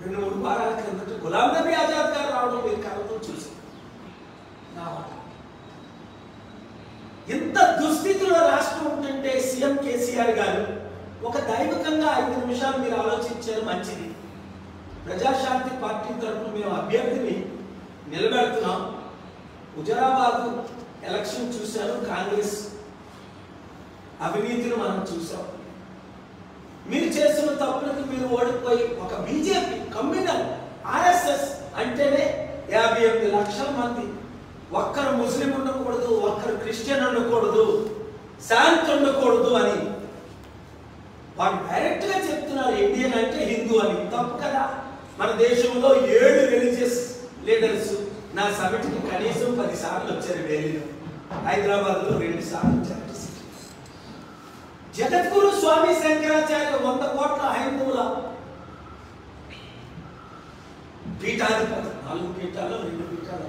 రెండు మూడు వారాల క్రిందట గులాం నబీ ఆజాద్ గారు రావడం మీరు కలతో చూసి రావటం ఇంత దుస్థితిలో రాష్ట్రం ఉంటుంటే సీఎం కేసీఆర్ గారు ఒక దైవికంగా ఐదు నిమిషాలు మీరు ఆలోచించారు మంచిది ప్రజాశాంతి పార్టీ తరఫున మేము అభ్యర్థిని నిలబెడుతున్నాం హుజరాబాద్ ఎలక్షన్ చూశారు కాంగ్రెస్ అవినీతిని మనం చూసాం మీరు చేసిన తప్పులకు మీరు ఓడిపోయి ఒక బీజేపీ కమ్యూనల్ ఆర్ఎస్ఎస్ అంటేనే యాభై ఎనిమిది లక్షల మంది ఒక్కరు ముస్లిం ఉండకూడదు ఒక్కరు క్రిస్టియన్ ఉండకూడదు శాంతి ఉండకూడదు అని వాళ్ళు డైరెక్ట్ గా చెప్తున్నారు ఇండియన్ అంటే హిందూ అని తప్పు కదా మన దేశంలో ఏడు రిలీజియస్ లీడర్స్ నా సమిటికి కనీసం పది సార్లు వచ్చారు ఢిల్లీలో హైదరాబాద్ లో రెండు సార్లు వచ్చారు జగద్గురు స్వామి శంకరాచార్య వంద కోట్ల హైందవుల పీఠాధిపతి నాలుగు పీఠాలు రెండు పీఠాలు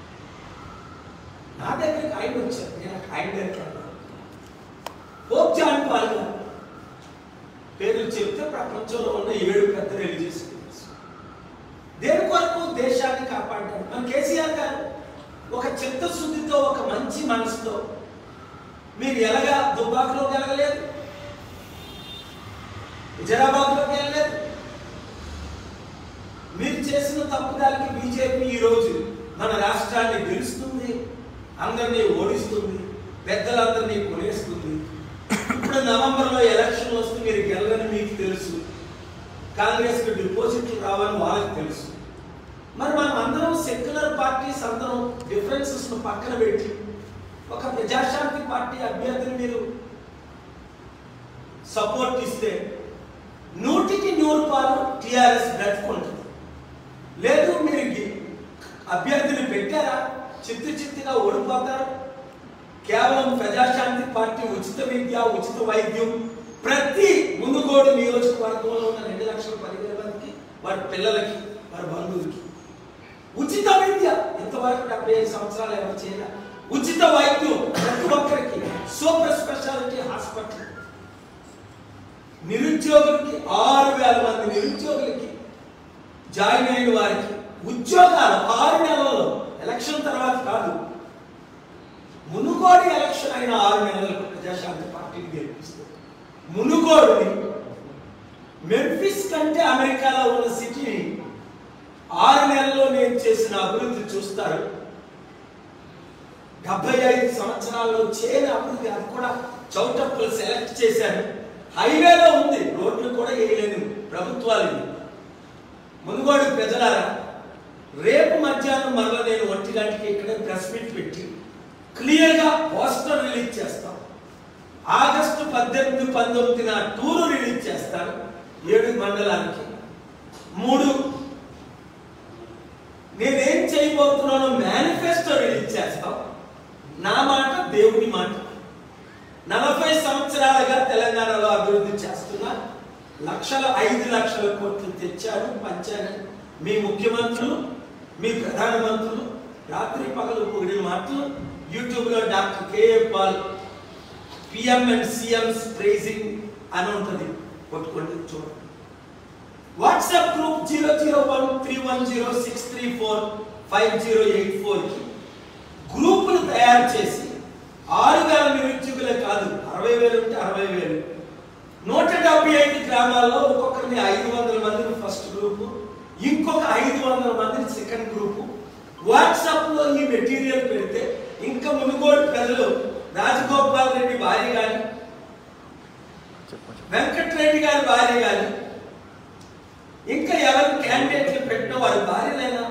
నా దగ్గరికి ఆయన వచ్చారు నేను ఆయన దగ్గరికి వెళ్ళాను. పోప్ జాన్ పాల్ గారు పేర్లు చెప్తే ప్రపంచంలో ఉన్న ఏడు పెద్ద రిలీజియస్ లీడర్స్ దేని కొరకు దేశాన్ని కాపాడారు మన కేసీఆర్ గారు ఒక చిత్తశుద్ధితో ఒక మంచి మనసుతో మీరు ఎలాగా దుబ్బాకలోకి వెళ్ళలేదు హుజరాబాద్లోకి వెళ్ళలేదు మీరు చేసిన తప్పుదాలకి బీజేపీ ఈ రోజు మన రాష్ట్రాన్ని గెలుస్తుంది అందరినీ ఓడిస్తుంది పెద్దలందరినీ కొనేస్తుంది ఇప్పుడు నవంబర్లో ఎలక్షన్ వస్తే మీరు గెలవని మీకు తెలుసు కాంగ్రెస్ కి డిపాజిట్లు రావని వాళ్ళకి తెలుసు మరి మనం అందరం సెక్యులర్ పార్టీస్ అందరం డిఫరెన్సెస్ పక్కన పెట్టి ఒక ప్రజాశాంతి పార్టీ అభ్యర్థిని మీరు సపోర్ట్ ఇస్తే నూటికి నూరు పాలు టిఆర్ఎస్ బ్రతుకుంటుంది లేదు మీరు గి- అభ్యర్థిని పెట్టారా చిత్తు చిత్తుగా ఓడిపోతారు కేవలం ప్రజాశాంతి పార్టీ ఉచిత విద్య ఉచిత వైద్యం ప్రతి ముందుగోడు నియోజకవర్గంలో ఉన్న రెండు లక్షల పదివేల మందికి వారి పిల్లలకి వారి బంధువులకి ఉచిత విద్య ఇంతవరకు డెబ్బై ఐదు సంవత్సరాలు ఎవరు చేయాల ఉచిత వైద్యం ప్రతి ఒక్కరికి సూపర్ స్పెషాలిటీ హాస్పిటల్ నిరుద్యోగులకి ఆరు వేల మంది నిరుద్యోగులకి జాయిన్ అయిన వారికి ఉద్యోగాలు ఆరు నెలల్లో ఎలక్షన్ తర్వాత కాదు మునుగోడు ఎలక్షన్ అయిన ఆరు నెలలకు ప్రజాశాంతి పార్టీని గెలిపిస్తుంది మునుగోడుని మెంఫిస్ కంటే అమెరికాలో ఉన్న సిటీని ఆరు నెలల్లో నేను చేసిన అభివృద్ధి చూస్తారు డెబ్బై ఐదు సంవత్సరాల్లో చేయని అభివృద్ధి అది కూడా చౌటప్పులు సెలెక్ట్ చేశాను హైవేలో ఉంది రోడ్లు కూడా వేయలేను ప్రభుత్వాలు ఇవి. మునుగోడు ప్రజలారా రేపు మధ్యాహ్నం మరలా నేను ఒంటి గంటకి ఇక్కడే ప్రెస్ మీట్ పెట్టి క్లియర్గా పోస్టర్ రిలీజ్ చేస్తాం ఆగస్టు పద్దెనిమిది పంతొమ్మిదిన టూరు రిలీజ్ చేస్తాను ఏడు మండలానికి మూడు నేనేం చేయబోతున్నానో మేనిఫెస్టో రిలీజ్ చేస్తాం నా మాట దేవుని మాట నలభై సంవత్సరాలుగా తెలంగాణలో అభివృద్ధి చేస్తున్నా లక్షల ఐదు లక్షల కోట్లు తెచ్చాను పంచాను మీ ముఖ్యమంత్రులు మీ ప్రధానమంత్రులు రాత్రి పగలు పొగిడిన మాటలు యూట్యూబ్లో doctor K A Paul PM and CMs praising అని ఉంటుంది కొట్టుకోండి చూడండి WhatsApp group zero zero one three one zero six three four five zero eight ఫోర్కి గ్రూపులు తయారు చేసి ఆరు వేల నిరుద్యోగులే కాదు అరవై వేలు ఉంటే అరవై వేలు నూట డెబ్బై ఐదు గ్రామాల్లో ఒక్కొక్కరిని ఐదు వందల మందిని ఫస్ట్ గ్రూపు ఇంకొక ఐదు వందల మందిని సెకండ్ గ్రూపు వాట్సాప్ లో ఈ మెటీరియల్ పెడితే ఇంకా మునుగోడు ప్రజలు రాజగోపాల్ రెడ్డి భార్య గాని వెంకటరెడ్డి గారి భార్య గాని ఇంకా ఎవరు క్యాండిడేట్లు పెట్టిన వారి భార్యలైనా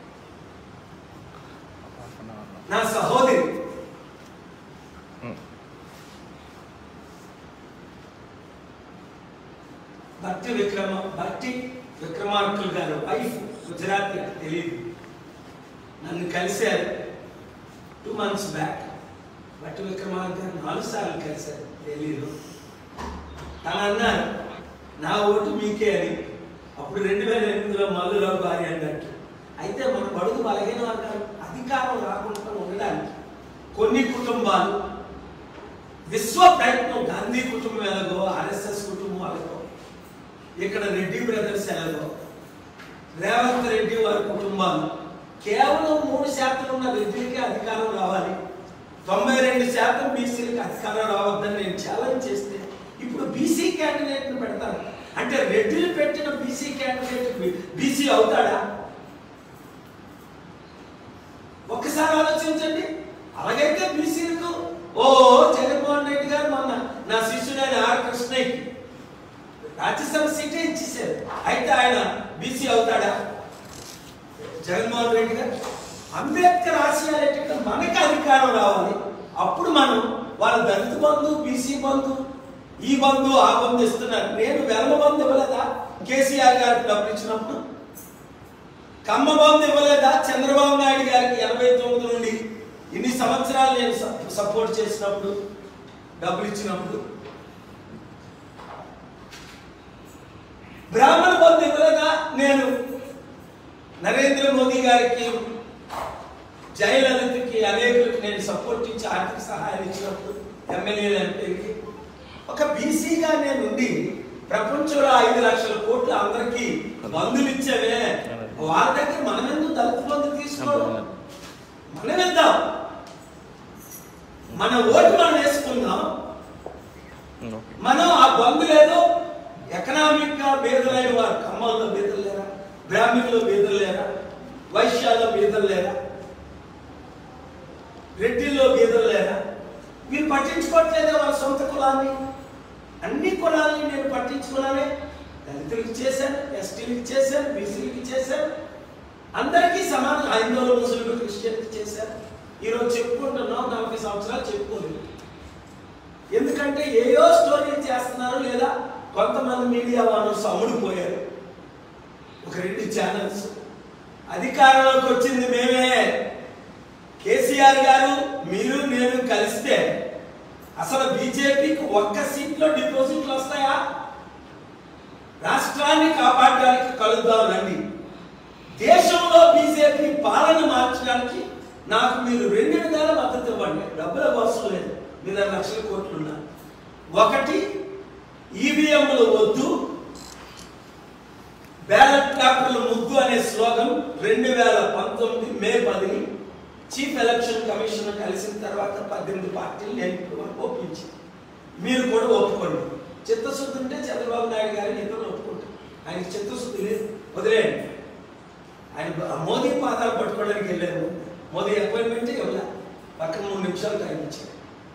నా సహోదరి భక్తి విక్రమ భక్తి విక్రమార్కులు గారు వైఫ్ గుజరాతీ అది తెలియదు నన్ను కలిశారు two months back Bhatti Vikramarka garu నాలుగు సార్లు కలిశారు ఢిల్లీలో తను అన్నారు నా ఓటు మీకే అని అప్పుడు రెండు వేల ఎనిమిదిలో మల్లురావు భార్య అన్నట్టు అయితే మన బడుగు బలహీన వర్గాలు అధికారం రాకుండా ఉండడానికి కొన్ని కుటుంబాలు విశ్వ ప్రయత్నం గాంధీ కుటుంబం ఎలాగో ఆర్ఎస్ఎస్ కుటుంబం ఎలాగో ఇక్కడ రెడ్డి బ్రదర్స్ ఎలాగో రేవంత్ రెడ్డి వారి కుటుంబాలు కేవలం మూడు శాతం ఉన్న రెడ్డికి అధికారం రావాలి తొంభై రెండు శాతం బీసీలకు అధికారం రావద్దని నేను ఛాలెంజ్ చేస్తే ఇప్పుడు బీసీ క్యాండిడేట్ ని పెడతారు అంటే రెడ్డిలు పెట్టిన బీసీ క్యాండిడేట్ బీసీ అవుతాడా ఒక్కసారి ఆలోచించండి అలాగైతే బీసీలకు ఓ జగన్మోహన్ రెడ్డి గారు మొన్న నా శిష్యుడైన ఆర్ కృష్ణయ్యకి రాజ్యసభ సీటే ఇచ్చేసారు అయితే ఆయన బీసీ అవుతాడా జగన్మోహన్ రెడ్డి గారు అంబేద్కర్ ఆశయాలు ఏంటంటే మనకి అధికారం రావాలి అప్పుడు మనం వాళ్ళ దళిత బంధు బీసీ బంధు ఈ బంధు ఆ బంధు ఇస్తున్నారు నేను వెలమ బంధు ఇవ్వలేదా కేసీఆర్ గారికి డబ్బులు ఇచ్చినప్పుడు కమ్మ బంధు ఇవ్వలేదా చంద్రబాబు నాయుడు గారికి ఎనభై తొమ్మిది నుండి ఇన్ని సంవత్సరాలు నేను స- సపోర్ట్ చేసినప్పుడు డబ్బులు ఇచ్చినప్పుడు బ్రాహ్మణ బంధు ఇవ్వలేదా నేను నరేంద్ర మోదీ గారికి జయలలితకి అనేకులకి నేను సపోర్ట్ ఇచ్చి ఆర్థిక సహాయం ఇచ్చినప్పుడు ఎమ్మెల్యేలు ఎంపీలకి ఒక బీసీగా నేను ఉండి ప్రపంచంలో ఐదు లక్షల కోట్లు అందరికి బంధులు ఇచ్చావే వాళ్ళ దగ్గర మనం ఎందుకు దళిత బంధు తీసుకోవడం మనం ఇద్దాం మన ఓటు మనం వేసుకుందాం మనం ఆ బంధులేదో ఎకనామిక్ గా బీదలైన వారు ఖమ్మంలో బీదలు లేరా బ్రాహ్మణులు బీదలు లేరా వైశ్యాల్లో బీదలు లేరా రెడ్డిల్లో బీదలు లేరా మీరు పట్టించుకోవట్లేదా వాళ్ళ సొంత కులాన్ని అన్ని కులాలని నేను పట్టించుకున్నానే దళితులకి చేశాను ఎస్టీలకి చేశాను బీసీలకి చేశాను అందరికీ సమానం హైందవులు ముస్లింలు క్రిస్టియన్కి చేశారు ఈరోజు చెప్పుకుంటున్నాం నలభై సంవత్సరాలు చెప్పుకోలేదు ఎందుకంటే ఏయో స్టోరీ చేస్తున్నారు లేదా కొంతమంది మీడియా వాళ్ళు సముడిపోయారు ఒక రెండు ఛానల్స్ అధికారంలోకి వచ్చింది మేమే కేసీఆర్ గారు మీరు నేను కలిస్తే అసలు బీజేపీకి ఒక్క సీట్లో డిపాజిట్లు వస్తాయా రాష్ట్రాన్ని కాపాడడానికి కలుద్దాం రండి దేశంలో బీజేపీ పాలన మార్చడానికి నాకు మీరు రెండు విధాల మద్దతు ఇవ్వండి డబ్బుల అవసరం లేదు మీ దగ్గర లక్షల కోట్లు ఉన్నా ఒకటి ఈవీఎంలు వద్దు బ్యాలెట్ పేపర్లు ముద్దు అనే స్లోగన్ రెండు వేల పంతొమ్మిది మే పదిని చీఫ్ ఎలక్షన్ కమిషన్ కలిసిన తర్వాత పద్దెనిమిది పార్టీలు నేను ఇప్పటి వరకు ఒప్పించి మీరు కూడా ఒప్పుకోండి చిత్తశుద్ధి ఉంటే చంద్రబాబు నాయుడు గారిని ఇతరులు ఒప్పుకుంటారు ఆయనకి చిత్తశుద్ధి లేదు వదిలేయండి ఆయన బ- మోదీ పాదాలు పట్టుకోవడానికి వెళ్ళారు మోదీ అపాయింట్మెంట్ ఇవ్వలే పక్కన మూడు నిమిషాలు టైం ఇచ్చారు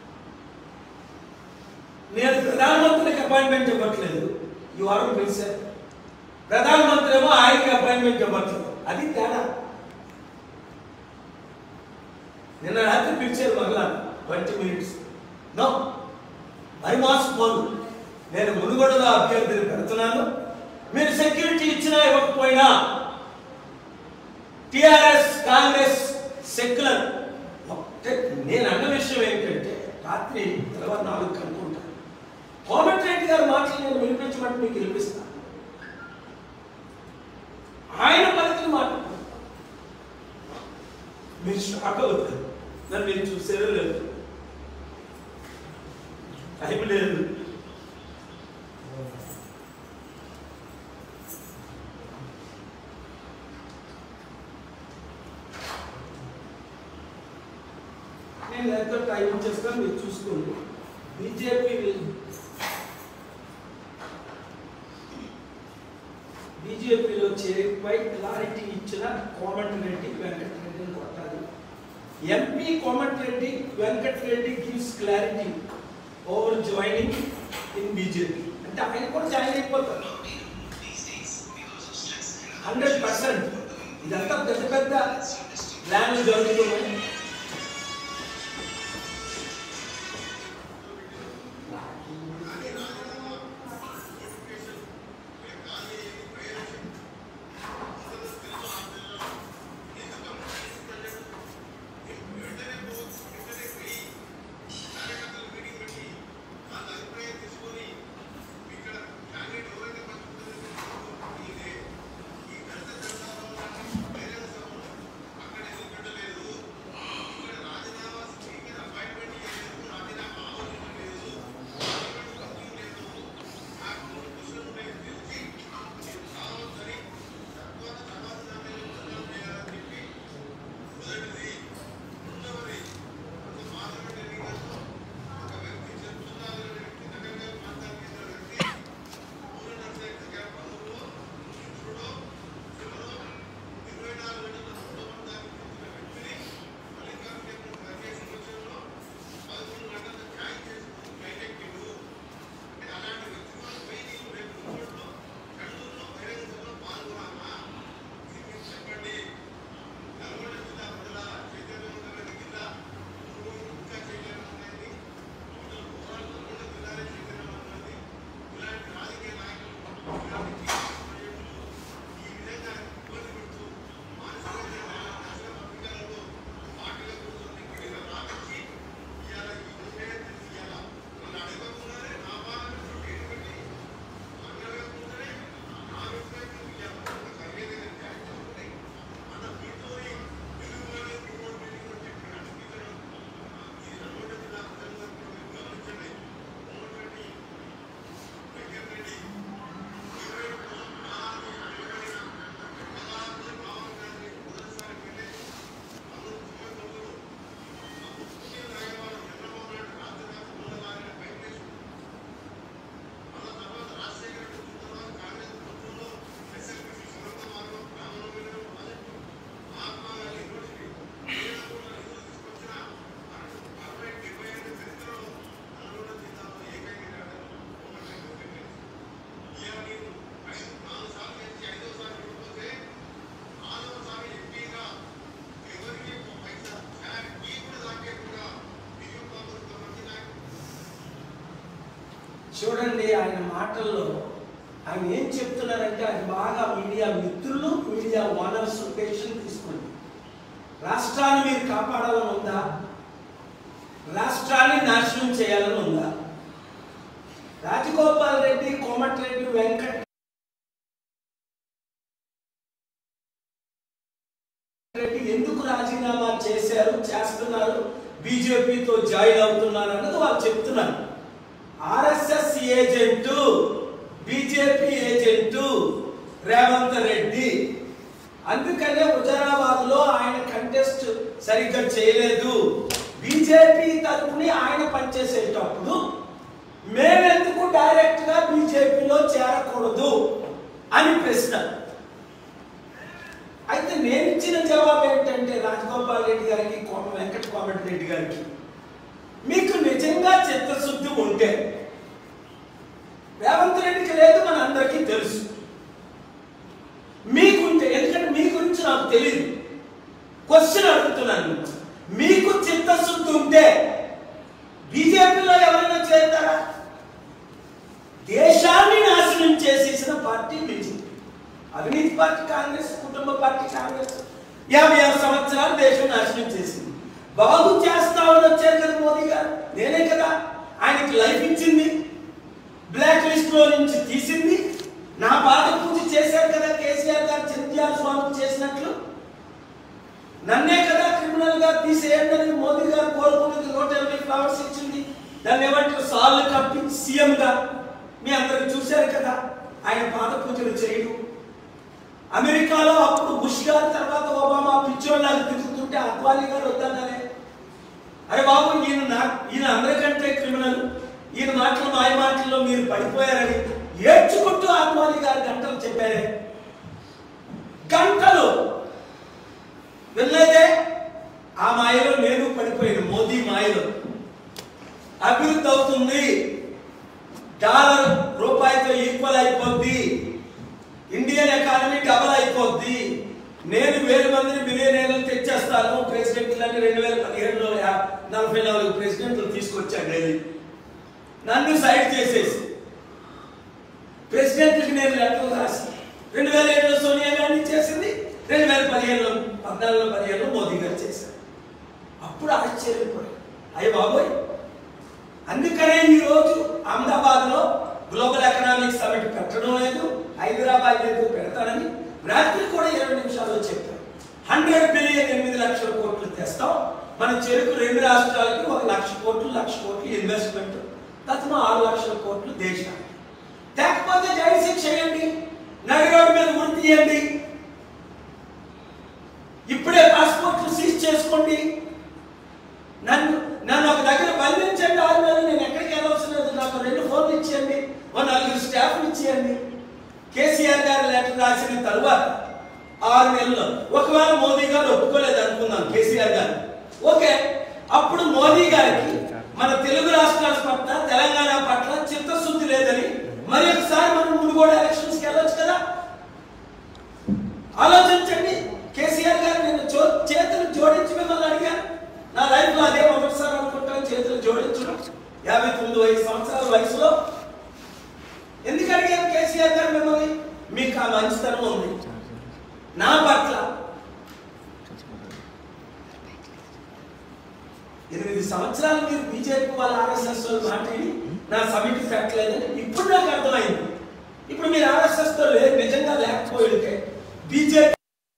నేను ప్రధానమంత్రికి అపాయింట్మెంట్ ఇవ్వట్లేదు ఈ వారం పిలిచారు ప్రధానమంత్రి ఏమో ఆయనకి అపాయింట్మెంట్ ఇవ్వట్లేదు అది తేడా నిన్న రాత్రి పిలిచారు మరలా ట్వంటీ మినిట్స్ నో మరి మోసపోను నేను మునుగోడులో అభ్యర్థిని పెడుతున్నాను మీరు సెక్యూరిటీ ఇచ్చినా ఇవ్వకపోయినా టిఆర్ఎస్ కాంగ్రెస్ సెక్యులర్ ఒకటే నేను అన్న విషయం ఏంటంటే రాత్రి తెల్లవారు నాలుగు కనుక్కుంటాను కోమటిరెడ్డి గారి మాటలు నేను వినిపించమంటే మీకు వినిపిస్తాను ఆయన పలికిన మాట మీరు షాక్ అవుతారు నన్ను మీరు చూసేదే లేదు టైం లేదు నేను ఎంతో టైం ఇచ్చేస్తాను మీరు చూసుకోండి బీజేపీ బీజేపీలో చేరికపై క్లారిటీ ఇచ్చిన కోమటిరెడ్డి వెంకటరెడ్డిని కొట్టాలి MP Komatireddy Venkatreddy gives clarity over joining in BJP అంటే ఆయన కూడా జాయిన్ అయిపోతారు హండ్రెడ్ పర్సెంట్ ఇదంతా పెద్ద పెద్ద ప్లాన్లు జరుగుతున్నాయి చూడండి ఆయన మాటల్లో ఆయన ఏం చెప్తున్నారంటే అది బాగా మీడియా మిత్రులు మీడియా ఓనర్స్ డెసిషన్ తీసుకోండి రాష్ట్రాన్ని మీరు కాపాడాలని ఉందా రాష్ట్రాన్ని నాశనం చేయాలని ఉందా రాజగోపాల్ రెడ్డి కోమటిరెడ్డి వెంకట రెడ్డి ఎందుకు రాజీనామా చేశారు చేస్తున్నారు బీజేపీతో జాయిన్ అవుతున్నారు అన్నది వాళ్ళు చెప్తున్నారు RSS agent BJP agent Revanth Reddy అందుకనే హుజరాబాద్ లో ఆయన కంటెస్ట్ సరిగ్గా చేయలేదు బీజేపీ తరఫుని ఆయన పనిచేసేటప్పుడు మేమెందుకు డైరెక్ట్ గా బీజేపీలో చేరకూడదు అని ప్రశ్న అయితే నేను ఇచ్చిన జవాబు ఏంటంటే రాజగోపాల్ రెడ్డి గారికి కోమ వెంకట కోమటి రెడ్డి గారికి మీకు నిజంగా చిత్తశుద్ధి ఉంటే రేవంత్ రెడ్డికి లేదు మన అందరికీ తెలుసు మీకుంటే ఎందుకంటే మీ గురించి నాకు తెలియదు క్వశ్చన్ అడుగుతున్నాను మీకు చిత్తశుద్ధి ఉంటే బీజేపీలో ఎవరైనా చేరుతారా దేశాన్ని నాశనం చేసేసిన పార్టీ బీజేపీ అవినీతి పార్టీ కాంగ్రెస్ కుటుంబ పార్టీ కాంగ్రెస్ యాభై ఆరు సంవత్సరాలు దేశం నాశనం చేసింది బాగు చేస్తామని వచ్చారు కదా మోదీ గారు నేనే కదా ఆయనకి లైఫ్ ఇచ్చింది బ్లాక్ లిస్ట్ లో నుంచి తీసింది నా పాద పూజ చేశారు కదా కేసీఆర్ గారు చిరంజీవి స్వామి చేసినట్లు నన్నే కదా క్రిమినల్ గా తీసేయండి అని మోదీ గారు కోరుకున్నది నూట ఎనభై ఫ్లవర్స్ ఇచ్చింది దాన్ని ఏమంటారు సాల్వ్ కప్పి సీఎం గా మీ అందరికి చూశారు కదా ఆయన పాద పూజలు చేయడం అమెరికాలో అప్పుడు బుష్ గారి తర్వాత ఒబామా పిచ్చోళ్ళగా తిరుగుతుంటే అద్వానీ గారు వద్దన్నారే అరే బాబు ఈయన నా ఈయన అందరికంటే క్రిమినల్ ఈయన మాటలు మాయ మాటల్లో మీరు పడిపోయారని ఏడ్చుకుంటూ ఆత్మాలి గారు గంటలు చెప్పారే గంటలు వెళ్ళలేదే ఆ మాయలో నేను పడిపోయాను మోదీ మాయలో అభివృద్ధి అవుతుంది డాలర్ రూపాయితో ఈక్వల్ అయిపోద్ది ఇండియన్ ఎకానమీ డబల్ అయిపోద్ది నేను వేల మందిని బిలియనీర్లను తెచ్చేస్తాను ప్రెసిడెంట్లని రెండు వేల పదిహేడులో యా- నలభై నాలుగు ప్రెసిడెంట్లు తీసుకొచ్చాను ఢిల్లీ నన్ను సైడ్ చేసేసి ప్రెసిడెంట్కి నేను లెటర్లు రాసి రెండు వేల ఏడులో సోనియా గాంధీ చేసింది రెండు వేల పదిహేనులో పద్నాలుగులో పదిహేనులో మోదీ గారు చేశారు అప్పుడు ఆశ్చర్యపోయారు అయ్య బాబోయ్ అందుకనే ఈ రోజు అహ్మదాబాద్ లో గ్లోబల్ ఎకనామిక్ సమిట్ పెట్టడం లేదు హైదరాబాద్ ఎందుకు పెడతానని రాత్రి కూడా ఇరవై నిమిషాల్లో చెప్పారు హండ్రెడ్ బిలియన్ ఎనిమిది లక్షల కోట్లు తెస్తాం మన చెరుకు రెండు రాష్ట్రాలకి ఒక లక్ష కోట్లు లక్ష కోట్లు ఇన్వెస్ట్మెంట్ తత్మ ఆరు లక్షల కోట్లు దేశానికి లేకపోతే జైలు శిక్ష చేయండి నడి రోడ్డు మీద గురి తీయండి ఇప్పుడే పాస్పోర్ట్లు సీజ్ చేసుకోండి నన్ను నన్ను ఒక దగ్గర బంధించండి ఆరు నెలలు నేను ఎక్కడికి వెళ్ళవలసిన లేదు నాకు రెండు ఫోన్లు ఇచ్చేయండి ఓ నలుగురు స్టాఫ్లు ఇచ్చేయండి కేసీఆర్ గారు లెటర్ రాసిన తరువాత ఆరు నెలలు ఒకవేళ మోదీ గారు ఒప్పుకోలేదు అనుకుందాం కేసీఆర్ గారు ఓకే అప్పుడు మోదీ గారికి మన తెలుగు రాష్ట్రాల పట్ల తెలంగాణ పట్ల చిత్తశుద్ధి లేదని మరి ఒకసారి మనం మునుగోడు ఎలక్షన్స్కి వెళ్ళొచ్చు కదా ఆలోచించండి కేసీఆర్ గారు నేను చో- చేతులు జోడించి మిమ్మల్ని అడిగాను నా లైఫ్ లో అదే మొదటిసారి అనుకుంటాను చేతులు జోడించడం యాభై తొమ్మిది వయసు సంవత్సరాల వయసులో ఎందుకు అడిగాను కేసీఆర్ గారు మిమ్మల్ని మీకు ఆ మంచితనం ఉంది నా పట్ల ఎనిమిది సంవత్సరాలు మీరు బీజేపీ వాళ్ళ ఆర్ఎస్ఎస్ వాళ్ళు మాట్లాడి నా సమితి పెట్టలేదని ఇప్పుడు నాకు అర్థమైంది ఇప్పుడు మీరు ఆర్ఎస్ఎస్ తో లేదు నిజంగా లేకపోయింటే బీజేపీ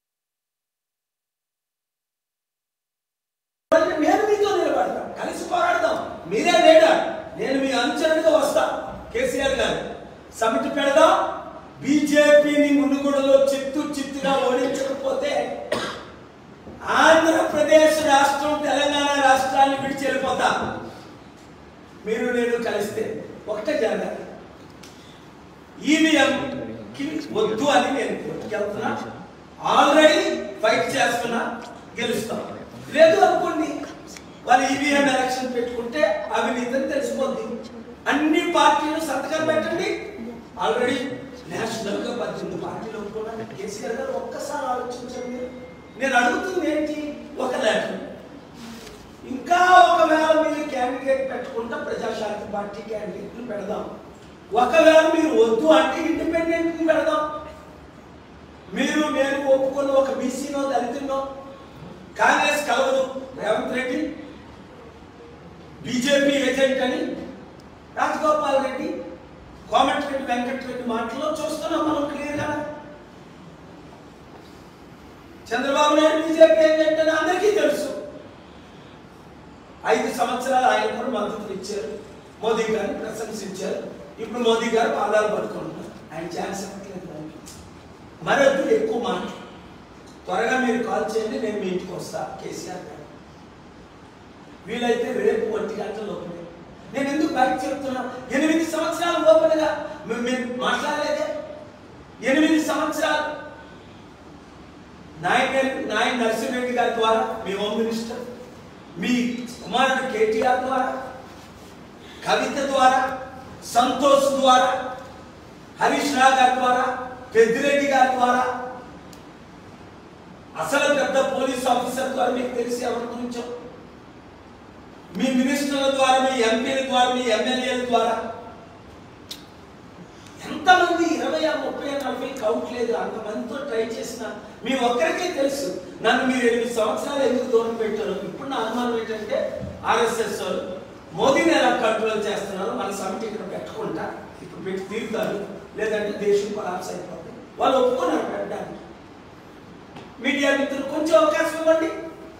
నేను మీతో నిలబడతాం కలిసి పోరాడదాం మీరే లీడర్ నేను మీ అనుచరుడిగా వస్తా కేసీఆర్ గారు సమితి పెడదాం బీజేపీని మునుగోడులో చిత్తు చిత్తుగా ఓడించకపోతే ఆంధ్రప్రదేశ్ రాష్ట్రం తెలంగాణ రాష్ట్రాన్ని విడిచి వెళ్ళిపోతా మీరు నేను కలిస్తే ఒకటే జరగాలి ఈవీఎం కి వద్దు అని నేను కోర్టుకెళ్తున్నా ఆల్రెడీ ఫైట్ చేస్తున్నా గెలుస్తాం లేదు అనుకోండి వాళ్ళు ఈవీఎం ఎలక్షన్ పెట్టుకుంటే అవినీతి అని తెలిసిపోద్ది అన్ని పార్టీలు సంతకం పెట్టండి ఆల్రెడీ నేషనల్ గా పద్దెనిమిది పార్టీలు ఒప్పుకున్నాను కేసీఆర్ గారు ఒక్కసారి ఆలోచించండి మీరు. నేను అడుగుతుంది ఏంటి ఒక లెటర్ ఇంకా ఒకవేళ మీరు క్యాండిడేట్ పెట్టుకుంటా ప్రజాశాంతి పార్టీ క్యాండిడేట్లు పెడదాం ఒకవేళ మీరు వద్దు అంటే ఇండిపెండెంట్ పెడదాం మీరు నేను ఒప్పుకున్న ఒక బీసీనో దళితున్నో కాంగ్రెస్ కలవదు రేవంత్ రెడ్డి బీజేపీ ఏజెంట్ అని రాజగోపాల్ రెడ్డి కోమటిరెడ్డి వెంకటరెడ్డి మాటలో చూస్తున్నాం మనం క్లియర్గా చంద్రబాబు నాయుడు బీజేపీ ఏజెంట్ అని అందరికీ తెలుసు ఐదు సంవత్సరాలు ఆయన కూడా మద్దతు ఇచ్చారు మోదీ గారిని ప్రశంసించారు ఇప్పుడు మోదీ గారు పాదాలు పట్టుకుంటున్నారు ఆయన ఛాన్స్ ఇవ్వట్లేదు దానికి మరొద్దు ఎక్కువ మాట త్వరగా మీరు కాల్ చేయండి నేను మీ ఇంటికి వస్తా కేసీఆర్ గారు వీలైతే రేపు ఒంటి గంటల లోపలే నేను ఎందుకు బయట చెప్తున్నా ఎనిమిది సంవత్సరాల లోపలగా మే- మీరు మాట్లాడలేదే ఎనిమిది సంవత్సరాలు నాయక్ నాయక్ నరసింహరెడ్డి గారి ద్వారా మీ హోమ్ మినిస్టర్ మీ కుమారుడు కేటీఆర్ ద్వారా కవిత ద్వారా సంతోష్ ద్వారా హరీష్ రావు గారి ద్వారా పెద్దిరెడ్డి గారి ద్వారా అసలు పెద్ద పోలీస్ ఆఫీసర్ ద్వారా మీకు తెలిసి ఎవరి గురించో మీ మినిస్టర్ల ద్వారా మీ ఎంపీల ద్వారా మీ ఎమ్మెల్యేల ద్వారా ఎంతమంది ఇరవై ఆ ముప్పై ఆ నలభై కౌంట్ లేదు అంతమందితో ట్రై చేసిన మీ ఒక్కరికే తెలుసు నన్ను మీరు ఎనిమిది సంవత్సరాలు ఎందుకు దూరం పెట్టారు ఇప్పుడు నా అనుమానం ఏంటంటే ఆర్ఎస్ఎస్ వాళ్ళు మోదీని ఎలా కంట్రోల్ చేస్తున్నారు మన సమితి ఇక్కడ పెట్టుకుంటా ఇప్పుడు పెట్టి తీరుతారు లేదంటే దేశం కొలాప్స్ అయిపోతుంది వాళ్ళు ఒప్పుకున్నారు పెట్టడానికి మీడియా మిత్రులు కొంచెం అవకాశం ఇవ్వండి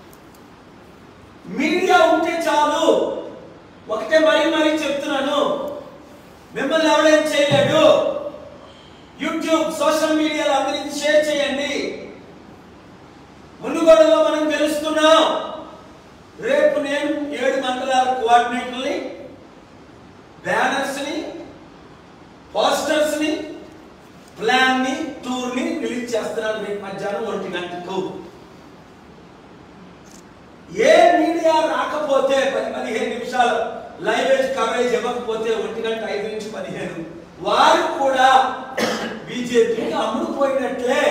మీడియా ఉంటే చాలు ఒకటే మరీ మరీ చెప్తున్నాను మిమ్మల్ని ఎవడేం చేయలేడు యూట్యూబ్ సోషల్ మీడియాలో అందరికి షేర్ చేయండి మునుగోడలో మనం గెలుస్తున్నాం రేపు నేను ఏడు మండలాల కోఆర్డినేటర్ని బ్యానర్స్ ని పోస్టర్స్ ని ప్లాన్ ని టూర్ ని రిలీజ్ చేస్తున్నాను రేపు మధ్యాహ్నం ఒంటి గంటకు ఏ మీడియా రాకపోతే పది పదిహేను నిమిషాలు లైవేజ్ కవరేజ్ ఇవ్వకపోతే ఒంటి గంట ఐదు నుంచి పదిహేను వారు కూడా బీజేపీకి అమ్ముడుపోయినట్లే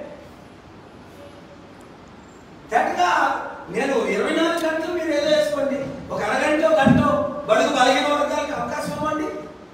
గట్టిగా నేను ఇరవై నాలుగు గంటలు మీరు ఏదో వేసుకోండి ఒక అరగంట గంట బడుగు బలహీన వర్గాలకు అవకాశం ఇవ్వండి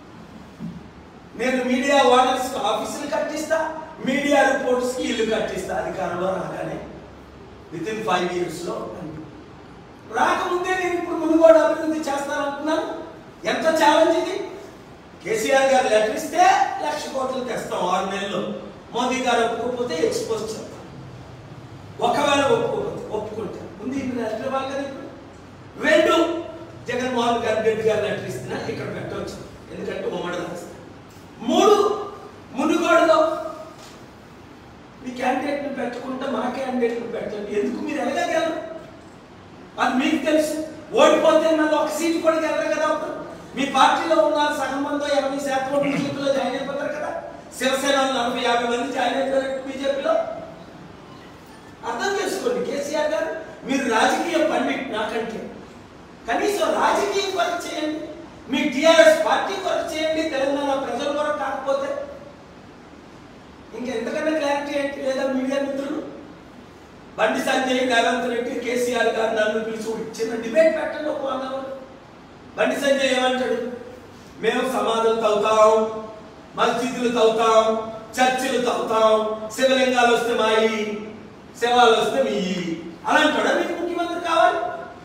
నేను మీడియా ఓనర్స్ ఆఫీసులు కట్టిస్తా మీడియా రిపోర్ట్స్ కి ఇల్లు కట్టిస్తా అధికారంలో రాగానే విత్ ఇన్ ఫైవ్ ఇయర్స్ లో రాకముందే నేను ఇప్పుడు మునుగోడు అభివృద్ధి చేస్తానంటున్నాను ఎంత ఛాలెంజ్ ఇది కేసీఆర్ గారు లెటర్ ఇస్తే లక్ష కోట్లు తెస్తాం ఆరు నెలల్లో మోదీ గారు ఒప్పుకోకపోతే ఎక్స్పోజ్ చేస్తాం ఒకవేళ ఒప్పుకోకపోతే ఒప్పుకుంటే ముందు ఇప్పుడు లెటర్ ఇవ్వాలి కదా ఇప్పుడు రెండు జగన్మోహన్ గారు రెడ్డి గారు లెటర్ ఇస్తున్నా ఇక్కడ పెట్టవచ్చు ఎందుకంటే ఉమ్మడి రాష్ట్రం మూడు మునుగోడులో మీ క్యాండిడేట్ని పెట్టకుండా మా క్యాండిడేట్ని పెట్టండి ఎందుకు మీరు ఎలాగలరు అది మీకు తెలుసు ఓడిపోతే మళ్ళీ ఒక సీటు కూడా గెలరు కదా అప్పుడు మీ పార్టీలో ఉన్న సగం మంది ఎనభై శాతం బీజేపీలో జాయిన్ అయిపోతారు కదా శివసేన వాళ్ళు నలభై యాభై మంది జాయిన్ అయిపోయారు బీజేపీలో అర్థం చేసుకోండి కేసీఆర్ గారు మీరు రాజకీయ పండిట్ నాకంటే కనీసం రాజకీయ కొరకు చేయండి మీ టిఆర్ఎస్ పార్టీ కొరకు చేయండి తెలంగాణ ప్రజల కొరకు కాకపోతే ఇంకెంతకన్నా క్లారిటీ ఏంటి లేదా మీడియా మిత్రులు బండి సంజయ్ రేవంత్ రెడ్డి కేసీఆర్ గారు నన్ను పిలిచి చిన్న డిబేట్ పెట్టండి ఒక వన్ అవర్ బండి సంజయ్ ఏమంటాడు మేము సమాధులు తవ్వుతాం మస్జిద్లు తవ్వుతాం చర్చిలు తవ్వుతాం శివలింగాలు వస్తే మాయి శవాలు వస్తే మీ అలా అంటాడా మీకు ముఖ్యమంత్రి కావాలి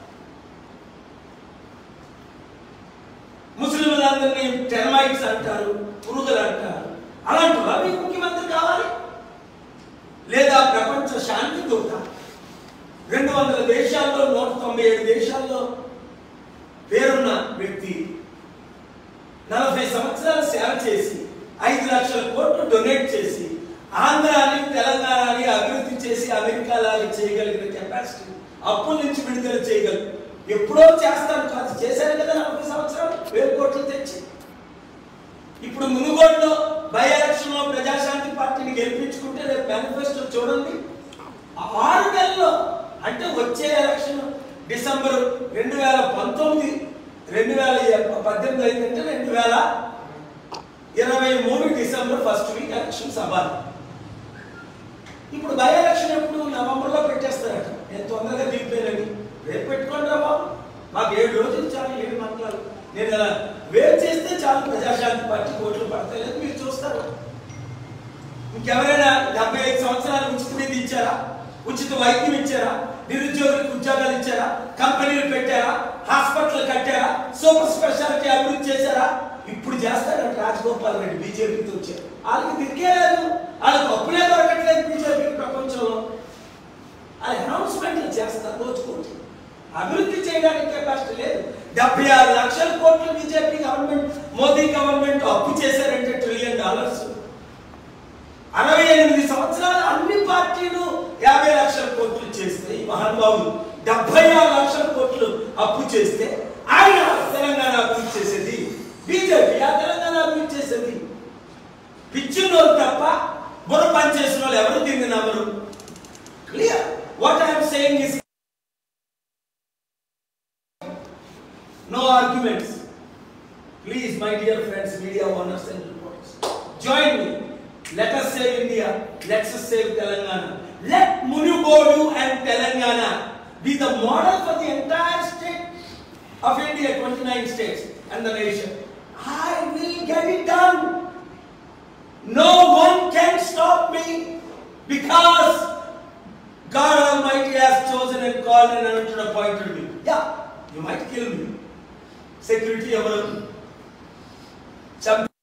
ముస్లింలందరినీ టెర్మైట్స్ అంటారు పురుగులు అంటారు అలాంటివా మీకు ముఖ్యమంత్రి కావాలి లేదా ప్రపంచ శాంతి దూత రెండు వందల దేశాల్లో నూట తొంభై ఏడు దేశాల్లో పేరున్న వ్యక్తి నలభై సంవత్సరాలు సేవ చేసి ఐదు లక్షల కోట్లు డొనేట్ చేసి ఆంధ్రాని తెలంగాణని అభివృద్ధి చేసి అమెరికా లాగా చేయగలిగిన కెపాసిటీ అప్పుల నుంచి విడుదల చేయగలరు ఎప్పుడో చేస్తాను కాదు చేశారు కదా నలభై సంవత్సరాలు వేల కోట్లు తెచ్చి ఇప్పుడు మునుగోడులో బై ఎలక్షన్ లో ప్రజాశాంతి పార్టీని గెలిపించుకుంటే రేపు మేనిఫెస్టో చూడండి ఆ ఆరు నెలల్లో అంటే వచ్చే ఎలక్షన్ డిసెంబర్ రెండు వేల పంతొమ్మిది రెండు వేల పద్దెనిమిది అయిందంటే రెండు వేల ఇరవై మూడు డిసెంబర్ ఫస్ట్ వీక్ ఎలక్షన్ సభలు ఇప్పుడు బై ఎలక్షన్ ఎప్పుడు నవంబర్లో పెట్టేస్తారట నేను తొందరగా దిగిపోయానని రేపు పెట్టుకోండి రా బాబు మాకు ఏడు రోజులు చాలు ఏడు మంత్రాలు నేను అలా వేరు చేస్తే చాలు ప్రజాశాంతి పార్టీ ఓట్లు పడతలేదు మీరు చూస్తారు ఇంకెవరైనా డెబ్బై ఐదు సంవత్సరాలు ఉచిత నిధి ఇచ్చారా ఉచిత వైద్యం ఇచ్చారా నిరుద్యోగులకు ఉద్యోగాలు ఇచ్చారా కంపెనీలు పెట్టారా హాస్పిటల్ కట్టారా సూపర్ స్పెషాలిటీ అభివృద్ధి చేశారా ఇప్పుడు చేస్తారంట రాజగోపాల్ రెడ్డి బీజేపీతో వచ్చారు వాళ్ళకి దిక్కే లేదు వాళ్ళకి అప్పులే దొరకట్లేదు బీజేపీ ప్రపంచంలో అది అనౌన్స్మెంట్లు చేస్తారు రోజుకోటి అభివృద్ధి చేయడానికి కెపాసిటీ లేదు డెబ్బై ఆరు లక్షల కోట్లు బీజేపీ గవర్నమెంట్ మోదీ గవర్నమెంట్ అప్పు చేశారంటే ట్రిలియన్ డాలర్స్ అరవై ఎనిమిది సంవత్సరాలు అన్ని పార్టీలు యాభై లక్షల కోట్లు చేస్తే ఈ మహానుభావులు డెబ్బై ఆరు లక్షల కోట్లు అప్పు చేస్తే ఆయన తెలంగాణ అభివృద్ధి చేసేది బీజేపీ ఆ తెలంగాణ అభివృద్ధి చేసేది పిచ్చినోళ్ళు తప్ప బుర్ర పనిచేసిన వాళ్ళు ఎవరు దీన్ని నమ్మరు clear what I'm saying is no arguments Please, my dear friends, media owners and reporters, join me. Let us save India. Let us save Telangana. Let Munugodu and Telangana be the model for the entire state of India, 29 states and the nation. I will get it done. No one can stop me because God Almighty has chosen and called and anointed appointed me. Yeah, you might kill me. Security ఎవరు చంపి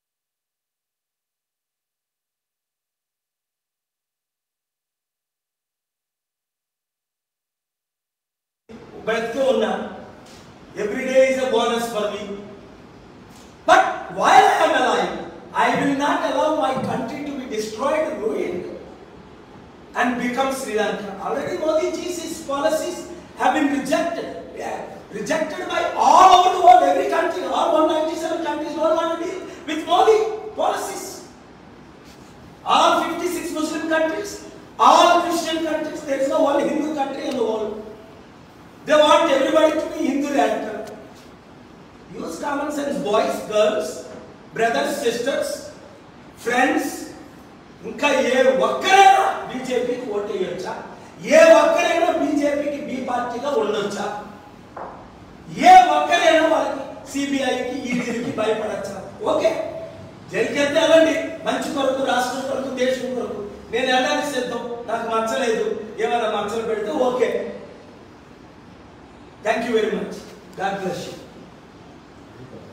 బ్రతికే ఉన్నా every day is a bonus for me but while I am alive I will not allow my country to be destroyed, ruined, and become Sri Lanka. Already Modi ji's his policies have been rejected. Yeah, rejected by all over the world, every country, all 197 countries don't want to deal with Modi policies. All 56 Muslim countries, all Christian countries, there is no one Hindu country in the world. They want everybody to be Hindu radical. Use common sense, boys, girls, brothers, sisters, friends. ఇంకా ఏ ఒక్కరైనా బీజేపీకి vote వేయొచ్చా ఏ ఒక్కరైనా బీజేపీకి B పార్టీగా ఉండొచ్చా ఏ ఒక్కరైనా వాళ్ళకి సిబిఐకి ఈడీకి భయపడచ్చా ఓకే జైలుకి వెళ్తే వెళ్ళండి మంచి కొరకు రాష్ట్రం కొరకు దేశం కొరకు నేను వెళ్ళడానికి సిద్ధం నాకు మచ్చలేదు ఏమైనా మచ్చలు పెడితే okay thank you very much God bless you